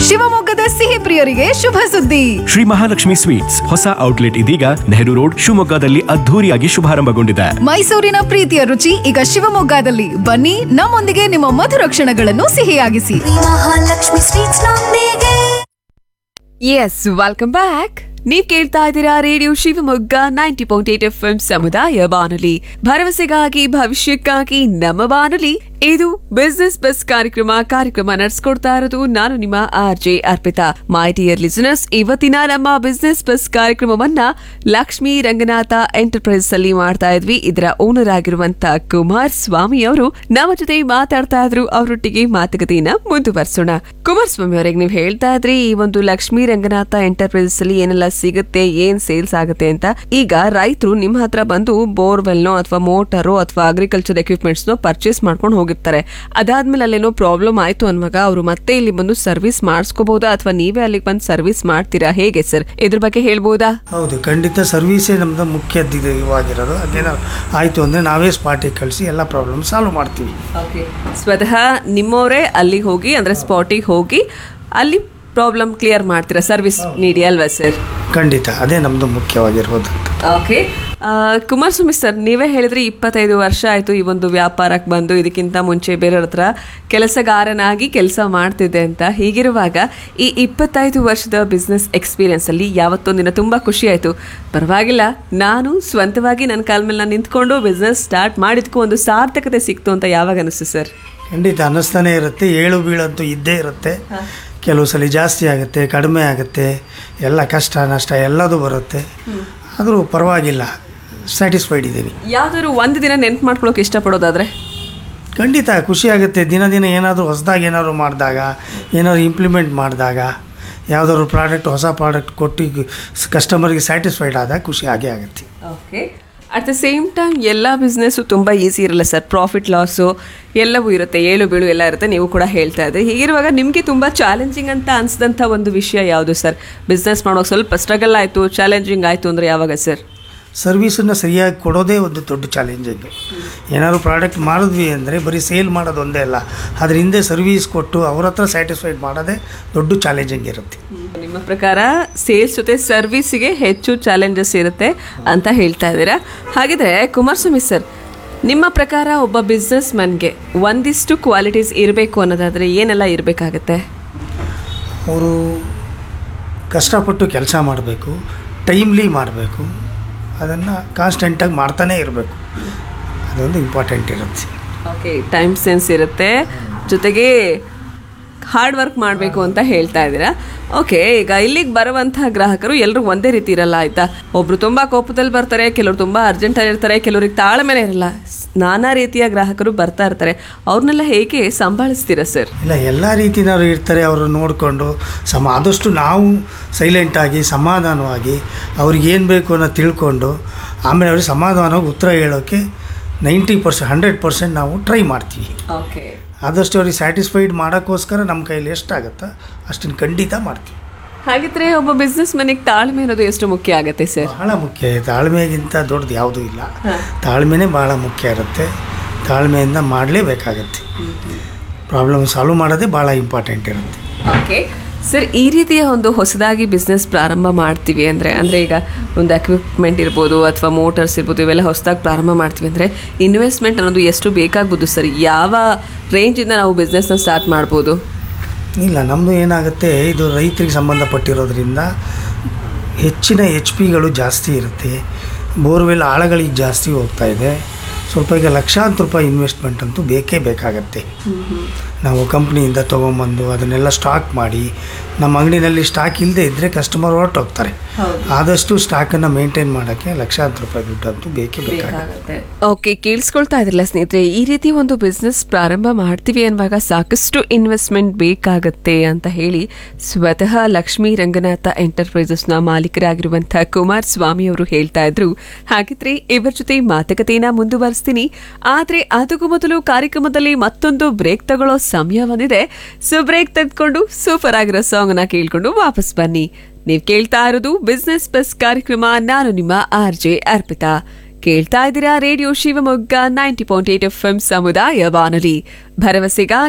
ಶಿವಮೊಗ್ಗದ ಸಿಹಿ ಪ್ರಿಯರಿಗೆ ಶುಭ ಸುದ್ದಿ ಶ್ರೀ ಮಹಾಲಕ್ಷ್ಮಿ ಸ್ವೀಟ್ಸ್ ಹೊಸ ಔಟ್ಲೆಟ್ ಇದೀಗ ನೆಹರು ರೋಡ್ ಶಿವಮೊಗ್ಗದಲ್ಲಿ ಅದ್ಧೂರಿಯಾಗಿ ಶುಭಾರಂಭಗೊಂಡಿದೆ ಮೈಸೂರಿನ ಪ್ರೀತಿಯ ರುಚಿ ಈಗ ಶಿವಮೊಗ್ಗದಲ್ಲಿ ಬನ್ನಿ ನಮ್ಮೊಂದಿಗೆ ನಿಮ್ಮ ಮಧುರ ಕ್ಷಣಗಳನ್ನು ಸಿಹಿಯಾಗಿಸಿ ಮಹಾಲಕ್ಷ್ಮಿ ಸ್ವೀಟ್ಸ್ ನೊಂದಿಗೆ ಎಸ್ ವೆಲ್ಕಮ್ ಬ್ಯಾಕ್ ನೀವ್ ಕೇಳ್ತಾ ಇದ್ದೀರಾ radio Shivamogga ninety point eight F M ಸಮುದಾಯ ಬಾನುಲಿ ಭರವಸೆಗಾಗಿ ಭವಿಷ್ಯಕ್ಕಾಗಿ ನಮ್ಮ ಬಾನುಲಿ ಇದು ಬಿಸ್ನೆಸ್ ಬಸ್ ಕಾರ್ಯಕ್ರಮ ಕಾರ್ಯಕ್ರಮ ನಡೆಸ್ಕೊಡ್ತಾ ಇರೋದು ನಾನು ನಿಮ್ಮ R J Arpita my dear listeners ಇವತ್ತಿನ ನಮ್ಮ ಬಿಸ್ನೆಸ್ ಬಸ್ ಕಾರ್ಯಕ್ರಮವನ್ನ ಲಕ್ಷ್ಮೀ ರಂಗನಾಥ ಎಂಟರ್ಪ್ರೈಸ್ ಅಲ್ಲಿ ಮಾಡ್ತಾ ಇದ್ವಿ ಇದರ ಓನರ್ ಆಗಿರುವಂತ ಕುಮಾರ್ ಸ್ವಾಮಿ ಅವರು ನಮ್ಮ ಜೊತೆ ಮಾತಾಡ್ತಾ ಇದ್ರು ಅವರೊಟ್ಟಿಗೆ ಮಾತುಕತೆಯನ್ನ ಮುಂದುವರಿಸೋಣ ಕುಮಾರಸ್ವಾಮಿ ಅವರಿಗೆ ನೀವು ಹೇಳ್ತಾ ಇದ್ರಿ ಈ ಒಂದು ಲಕ್ಷ್ಮೀ ರಂಗನಾಥ ಎಂಟರ್ಪ್ರೈಸಸ್ ಅಲ್ಲಿ ಏನೆಲ್ಲ ಸಿಗುತ್ತೆ ಏನ್ ಸೇಲ್ಸ್ ಆಗುತ್ತೆ ಅಂತ ಈಗ ರೈತರು ನಿಮ್ಮ ಹತ್ರ ಬಂದು ಬೋರ್ವೆಲ್ನೋ ಅಥವಾ ಮೋಟರೋ ಅಥವಾ ಅಗ್ರಿಕಲ್ಚರ್ ಎಕ್ವಿಪ್ಮೆಂಟ್ಸ್ ನೋ ಪರ್ಚೇಸ್ ಮಾಡ್ಕೊಂಡು ಹೋಗಿರ್ತಾರೆ ಅದಾದ್ಮೇಲೆ ಅಲ್ಲೇನೋ ಪ್ರಾಬ್ಲಮ್ ಆಯ್ತು ಅನ್ನುವಾಗ ಅವರು ಮತ್ತೆ ಇಲ್ಲಿ ಬಂದು ಸರ್ವಿಸ್ ಮಾಡಿಸ್ಕೋಬಹುದಾ ಅಥವಾ ನೀವೇ ಅಲ್ಲಿಗೆ ಬಂದು ಸರ್ವಿಸ್ ಮಾಡ್ತೀರಾ ಹೇಗೆ ಸರ್ ಇದ್ರ ಬಗ್ಗೆ ಹೇಳ್ಬೋದಾ ಹೌದು ಖಂಡಿತ ಸರ್ವೀಸೇ ನಮ್ಮದು ಮುಖ್ಯ ಇವಾಗಿರೋದು ಅದೇನೋ ಆಯಿತು ಅಂದರೆ ನಾವೇ ಸ್ಪಾಟಿಗೆ ಕಳಿಸಿ ಎಲ್ಲ ಪ್ರಾಬ್ಲಮ್ ಸಾಲ್ವ್ ಮಾಡ್ತೀವಿ ಸ್ವತಃ ನಿಮ್ಮವರೇ ಅಲ್ಲಿಗೆ ಹೋಗಿ ಅಂದ್ರೆ ಸ್ಪಾಟಿಗೆ ಹೋಗಿ ಅಲ್ಲಿ ಪ್ರಾಬ್ಲಮ್ ಕ್ಲಿಯರ್ ಮಾಡ್ತೀರಾ ಸರ್ವಿಸ್ ನೀಡಿ ಅಲ್ವಾ ಸರ್ ಖಂಡಿತ ಅದೇ ನಮ್ಮದು ಮುಖ್ಯವಾಗಿರೋದು ಓಕೆ ಕುಮಾರಸ್ವಾಮಿ ಸರ್ ನೀವೇ ಹೇಳಿದ್ರಿ ಇಪ್ಪತ್ತೈದು ವರ್ಷ ಆಯಿತು ಈ ಒಂದು ವ್ಯಾಪಾರಕ್ಕೆ ಬಂದು ಇದಕ್ಕಿಂತ ಮುಂಚೆ ಬೇರೆಯವ್ರ ಹತ್ರ ಕೆಲಸಗಾರನಾಗಿ ಕೆಲಸ ಮಾಡ್ತಿದ್ದೆ ಅಂತ ಹೀಗಿರುವಾಗ ಈ ಇಪ್ಪತ್ತೈದು ವರ್ಷದ ಬಿಸ್ನೆಸ್ ಎಕ್ಸ್ಪೀರಿಯನ್ಸ್ ಅಲ್ಲಿ ಯಾವತ್ತೊಂದಿನ ತುಂಬ ಖುಷಿ ಆಯಿತು ಪರವಾಗಿಲ್ಲ ನಾನು ಸ್ವಂತವಾಗಿ ನನ್ನ ಕಾಲ ಮೇಲೆ ನಾನು ನಿಂತ್ಕೊಂಡು ಬಿಸ್ನೆಸ್ ಸ್ಟಾರ್ಟ್ ಮಾಡಿದ್ಕೂ ಒಂದು ಸಾರ್ಥಕತೆ ಸಿಕ್ತು ಅಂತ ಯಾವಾಗ ಅನಿಸ್ತು ಸರ್ ಖಂಡಿತ ಅನ್ನಿಸ್ತಾನೆ ಇರುತ್ತೆ ಏಳು ಬೀಳಂತೂ ಇದ್ದೇ ಇರುತ್ತೆ ಕೆಲವು ಸಲ ಜಾಸ್ತಿ ಆಗುತ್ತೆ ಕಡಿಮೆ ಆಗುತ್ತೆ ಎಲ್ಲ ಕಷ್ಟ ನಷ್ಟ ಎಲ್ಲದೂ ಬರುತ್ತೆ ಆದರೂ ಪರವಾಗಿಲ್ಲ ಸ್ಯಾಟಿಸ್ಫೈಡ್ ಇದ್ದೀನಿ ಯಾವ್ದಾದ್ರು ಒಂದು ದಿನ ನೆನ್ಪು ಮಾಡ್ಕೊಳಕ್ಕೆ ಇಷ್ಟಪಡೋದಾದ್ರೆ ಖಂಡಿತ ಖುಷಿ ಆಗುತ್ತೆ ದಿನ ದಿನ ಏನಾದರೂ ಹೊಸದಾಗಿ ಏನಾದರೂ ಮಾಡಿದಾಗ ಏನಾದರೂ ಇಂಪ್ಲಿಮೆಂಟ್ ಮಾಡಿದಾಗ ಯಾವುದಾದ್ರು ಪ್ರಾಡಕ್ಟ್ ಹೊಸ ಪ್ರಾಡಕ್ಟ್ ಕೊಟ್ಟು ಕಸ್ಟಮರ್ಗೆ ಸ್ಯಾಟಿಸ್ಫೈಡ್ ಆದಾಗ ಖುಷಿ ಆಗೇ ಆಗುತ್ತೆ okay at the same time ಎಲ್ಲ ಬಿಸ್ನೆಸ್ಸು ತುಂಬ ಈಸಿ ಇರಲ್ಲ ಸರ್ ಪ್ರಾಫಿಟ್ ಲಾಸು ಎಲ್ಲವೂ ಇರುತ್ತೆ ಏಳು ಬೀಳು ಎಲ್ಲ ಇರುತ್ತೆ ನೀವು ಕೂಡ ಹೇಳ್ತಾ ಇದ್ರಿ ಹೀಗಿರುವಾಗ ನಿಮಗೆ ತುಂಬ ಚಾಲೆಂಜಿಂಗ್ ಅಂತ ಅನಿಸಿದಂಥ ಒಂದು ವಿಷಯ ಯಾವುದು ಸರ್ ಬಿಸ್ನೆಸ್ ಮಾಡೋಕೆ ಸ್ವಲ್ಪ ಸ್ಟ್ರಗಲ್ ಆಯಿತು ಚಾಲೆಂಜಿಂಗ್ ಆಯಿತು ಅಂದರೆ ಯಾವಾಗ ಸರ್ ಸರ್ವೀಸನ್ನು ಸರಿಯಾಗಿ ಕೊಡೋದೇ ಒಂದು ದೊಡ್ಡ ಚಾಲೆಂಜಿಂಗು ಏನಾದ್ರು ಪ್ರಾಡಕ್ಟ್ ಮಾಡಿದ್ವಿ ಅಂದರೆ ಬರೀ ಸೇಲ್ ಮಾಡೋದು ಒಂದೇ ಅಲ್ಲ ಅದ್ರ ಹಿಂದೆ ಸರ್ವೀಸ್ ಕೊಟ್ಟು ಅವ್ರ ಹತ್ರ ಸ್ಯಾಟಿಸ್ಫೈಡ್ ಮಾಡೋದೇ ದೊಡ್ಡ ಚಾಲೆಂಜಿಂಗ್ ಇರುತ್ತೆ ನಿಮ್ಮ ಪ್ರಕಾರ ಸೇಲ್ಸ್ ಜೊತೆ ಸರ್ವಿಸಿಗೆ ಹೆಚ್ಚು ಚಾಲೆಂಜಸ್ ಇರುತ್ತೆ ಅಂತ ಹೇಳ್ತಾ ಇದ್ದೀರಾ ಹಾಗಿದ್ರೆ ಕುಮಾರಸ್ವಾಮಿ ಸರ್ ನಿಮ್ಮ ಪ್ರಕಾರ ಒಬ್ಬ ಬಿಸ್ನೆಸ್ ಮನ್ಗೆ ಒಂದಿಷ್ಟು ಕ್ವಾಲಿಟೀಸ್ ಇರಬೇಕು ಅನ್ನೋದಾದರೆ ಏನೆಲ್ಲ ಇರಬೇಕಾಗತ್ತೆ ಅವರು ಕಷ್ಟಪಟ್ಟು ಕೆಲಸ ಮಾಡಬೇಕು ಟೈಮ್ಲಿ ಮಾಡಬೇಕು ಅದನ್ನು ಕಾನ್ಸ್ಟೆಂಟಾಗಿ ಮಾಡ್ತಾನೇ ಇರಬೇಕು ಅದೊಂದು ಇಂಪಾರ್ಟೆಂಟ್ ಇರುತ್ತೆ ಓಕೆ ಟೈಮ್ ಸೆನ್ಸ್ ಇರುತ್ತೆ ಜೊತೆಗೆ ಹಾರ್ಡ್ ವರ್ಕ್ ಮಾಡಬೇಕು ಅಂತ ಹೇಳ್ತಾ ಇದ್ದೀರಾ ಓಕೆ ಈಗ ಇಲ್ಲಿಗೆ ಬರುವಂತಹ ಗ್ರಾಹಕರು ಎಲ್ಲರೂ ಒಂದೇ ರೀತಿ ಇರಲ್ಲ ಆಯ್ತಾ ಒಬ್ರು ತುಂಬಾ ಕೋಪದಲ್ಲಿ ಬರ್ತಾರೆ ಕೆಲವರು ತುಂಬಾ ಅರ್ಜೆಂಟಲ್ಲಿ ಇರ್ತಾರೆ ಕೆಲವ್ರಿಗೆ ತಾಳ್ಮೆನೇ ಇರಲ್ಲ ನಾನಾ ರೀತಿಯ ಗ್ರಾಹಕರು ಬರ್ತಾ ಇರ್ತಾರೆ ಅವ್ರನ್ನೆಲ್ಲ ಹೇಗೆ ಸಂಭಾಳಿಸ್ತೀರಾ ಸರ್ ಇಲ್ಲ ಎಲ್ಲ ರೀತಿನವರು ಇರ್ತಾರೆ ಅವರು ನೋಡಿಕೊಂಡು ಸಮ ಆದಷ್ಟು ನಾವು ಸೈಲೆಂಟಾಗಿ ಸಮಾಧಾನವಾಗಿ ಅವ್ರಿಗೆ ಏನು ಬೇಕು ಅನ್ನೋ ತಿಳ್ಕೊಂಡು ಆಮೇಲೆ ಅವ್ರಿಗೆ ಸಮಾಧಾನವಾಗಿ ಉತ್ತರ ಹೇಳೋಕ್ಕೆ ನೈಂಟಿ ಪರ್ಸೆಂಟ್ ಹಂಡ್ರೆಡ್ ಪರ್ಸೆಂಟ್ ನಾವು ಟ್ರೈ ಮಾಡ್ತೀವಿ ಓಕೆ ಆದಷ್ಟು ಅವ್ರಿಗೆ ಸ್ಯಾಟಿಸ್ಫೈಡ್ ಮಾಡೋಕ್ಕೋಸ್ಕರ ನಮ್ಮ ಕೈಲಿ ಎಷ್ಟಾಗುತ್ತೋ ಅಷ್ಟನ್ನು ಖಂಡಿತ ಮಾಡ್ತೀವಿ ಹಾಗಿದ್ರೆ ಒಬ್ಬ ಬಿಸ್ನೆಸ್ ಮನೆಗೆ ತಾಳ್ಮೆ ಅನ್ನೋದು ಎಷ್ಟು ಮುಖ್ಯ ಆಗುತ್ತೆ ಸರ್ ಬಹಳ ಮುಖ್ಯ ತಾಳ್ಮೆಗಿಂತ ದೊಡ್ಡದು ಯಾವುದೂ ಇಲ್ಲ ತಾಳ್ಮೆನೇ ಭಾಳ ಮುಖ್ಯ ಇರುತ್ತೆ ತಾಳ್ಮೆಯಿಂದ ಮಾಡಲೇಬೇಕಾಗತ್ತೆ ಪ್ರಾಬ್ಲಮ್ ಸಾಲ್ವ್ ಮಾಡೋದೇ ಭಾಳ ಇಂಪಾರ್ಟೆಂಟ್ ಇರುತ್ತೆ ಓಕೆ ಸರ್ ಈ ರೀತಿಯ ಒಂದು ಹೊಸದಾಗಿ ಬಿಸ್ನೆಸ್ ಪ್ರಾರಂಭ ಮಾಡ್ತೀವಿ ಅಂದರೆ ಅಂದರೆ ಈಗ ಒಂದು ಎಕ್ವಿಪ್ಮೆಂಟ್ ಇರ್ಬೋದು ಅಥವಾ ಮೋಟರ್ಸ್ ಇರ್ಬೋದು ಇವೆಲ್ಲ ಹೊಸದಾಗಿ ಪ್ರಾರಂಭ ಮಾಡ್ತೀವಿ ಅಂದರೆ ಇನ್ವೆಸ್ಟ್ಮೆಂಟ್ ಅನ್ನೋದು ಎಷ್ಟು ಬೇಕಾಗ್ಬೋದು ಸರ್ ಯಾವ ರೇಂಜಿಂದ ನಾವು ಬಿಸ್ನೆಸ್ನ ಸ್ಟಾರ್ಟ್ ಮಾಡ್ಬೋದು ಇಲ್ಲ ನಮ್ಮದು ಏನಾಗುತ್ತೆ ಇದು ರೈತರಿಗೆ ಸಂಬಂಧಪಟ್ಟಿರೋದ್ರಿಂದ ಹೆಚ್ಚಿನ ಎಚ್ ಪಿಗಳು ಜಾಸ್ತಿ ಇರುತ್ತೆ ಬೋರ್ವೆಲ್ ಆಳಗಳಿಗೆ ಜಾಸ್ತಿ ಹೋಗ್ತಾ ಇದೆ ಸ್ವಲ್ಪ ಈಗ ಲಕ್ಷಾಂತರ ರೂಪಾಯಿ ಇನ್ವೆಸ್ಟ್ಮೆಂಟ್ ಅಂತೂ ಬೇಕೇ ಬೇಕಾಗತ್ತೆ ನಾವು ಕಂಪ್ನಿಯಿಂದ ತೊಗೊಂಬಂದು ಅದನ್ನೆಲ್ಲ ಸ್ಟಾಕ್ ಮಾಡಿ ನಮ್ಮ ಅಂಗಡಿನಲ್ಲಿ ಸ್ಟಾಕ್ ಇಲ್ಲದೆ ಇದ್ದರೆ ಕಸ್ಟಮರ್ ಹೊರಟೋಗ್ತಾರೆ ಆದಷ್ಟು ಸ್ಟಾಕನ್ನು ಮೇಂಟೈನ್ ಮಾಡೋಕ್ಕೆ ಲಕ್ಷಾಂತರ ರೂಪಾಯಿ ದುಡ್ಡು ಅಂತೂ ಬೇಕೇ ಬೇಕಾಗುತ್ತೆ ಓಕೆ ಕೇಳಿಸ್ಕೊಳ್ತಾ ಇದ್ರಲ್ಲ ಸ್ನೇಹಿತರೆ ಈ ರೀತಿ ಒಂದು ಬಿಸ್ನೆಸ್ ಪ್ರಾರಂಭ ಮಾಡ್ತೀವಿ ಅನ್ನುವಾಗ ಸಾಕಷ್ಟು ಇನ್ವೆಸ್ಟ್ಮೆಂಟ್ ಬೇಕಾಗತ್ತೆ ಅಂತ ಹೇಳಿ ಸ್ವತಃ ಲಕ್ಷ್ಮೀ ರಂಗನಾಥ ಎಂಟರ್ಪ್ರೈಸಸ್ನ ಮಾಲೀಕರಾಗಿರುವಂತಹ ಕುಮಾರ್ ಸ್ವಾಮಿ ಅವರು ಹೇಳ್ತಾ ಇದ್ರು ಹಾಗಿದ್ರೆ ಇವರ ಜೊತೆ ಮಾತುಕತೆಯನ್ನ ಮುಂದುವರಿಸ್ತೀನಿ ಆದ್ರೆ ಅದಕ್ಕೂ ಮೊದಲು ಕಾರ್ಯಕ್ರಮದಲ್ಲಿ ಮತ್ತೊಂದು ಬ್ರೇಕ್ ತಗೊಳ್ಳೋ ಸಮಯ ಬಂದಿದೆ ಸೊ ಬ್ರೇಕ್ ತೆಗೆದುಕೊಂಡು ಸೂಪರ್ ಆಗಿರೋ ಸಾಂಗ್ ನ ಕೇಳ್ಕೊಂಡು ವಾಪಸ್ ಬನ್ನಿ ನೀವ್ ಕೇಳ್ತಾ ಇರೋದು ಬಿಸ್ನೆಸ್ ಬಸ್ ಕಾರ್ಯಕ್ರಮ ನಾನು ನಿಮ್ಮ ಆರ್ ಜೆ ಅರ್ಪಿತಾ ಕೇಳ್ತಾ ಇದ್ದೀರಾ radio Shivamogga ninety point eight F M ಸಮುದಾಯ ಬಾನುಲಿ ಭರವಸೆಗಾಗಿ